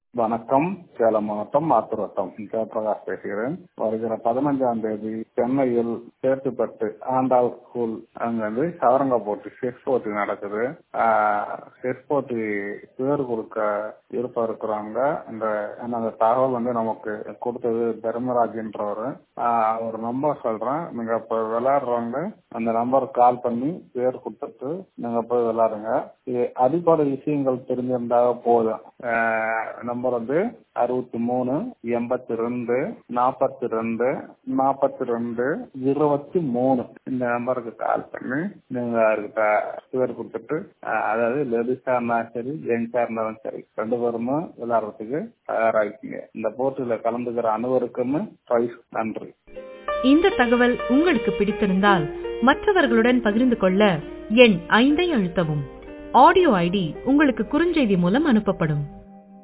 வணக்கம் சேலம் மாவட்டம் ஆத்துரட்டம் ஜெயபிரகாஷ் பேசுகிறேன் வருகிற பதினஞ்சாம் தேதி சென்னையில் சேத்துப்பட்டு ஆண்டாள் ஸ்கூல் அங்க வந்து சவரங்க போட்டி செஸ் போட்டி நடக்குது செஸ் போட்டி பேர் கொடுக்க இருப்ப இருக்கிறாங்க இந்த அந்த தகவல் வந்து நமக்கு கொடுத்தது தர்மராஜ்ன்றவர் அவர் நம்பர் சொல்றேன் நீங்க இப்ப விளையாடுறவங்க அந்த நம்பருக்கு கால் பண்ணி பேர் கொடுத்துட்டு நீங்க போய் விளையாடுங்க இது அடிப்படை விஷயங்கள் தெரிஞ்சிருந்தாக போதும் நம்பர் வந்து அறுபத்தி மூணு எண்பத்தி ரெண்டு நாற்பத்தி ரெண்டு நாற்பத்தி ரெண்டு இருபத்தி மூணு இந்த நம்பருக்கு கால் பண்ணி நீங்க அதுக்கு பேர் கொடுத்துட்டு அதாவது லேடிஸா இருந்தாலும் சரி ஜென்ஸா இருந்தாலும் சரி ரெண்டு பேருமே விளையாடுறதுக்கு தயாராகிக்கீங்க இந்த போட்டியில கலந்துக்கிற அனைவருக்கும் பிரைஸ் நன்றி இந்த தகவல் உங்களுக்கு பிடித்திருந்தால் மற்றவர்களுடன் பகிர்ந்து கொள்ள எண் ஐந்தை அழுத்தவும் ஆடியோ ஐடி உங்களுக்கு குறுஞ்செய்தி மூலம் அனுப்பப்படும்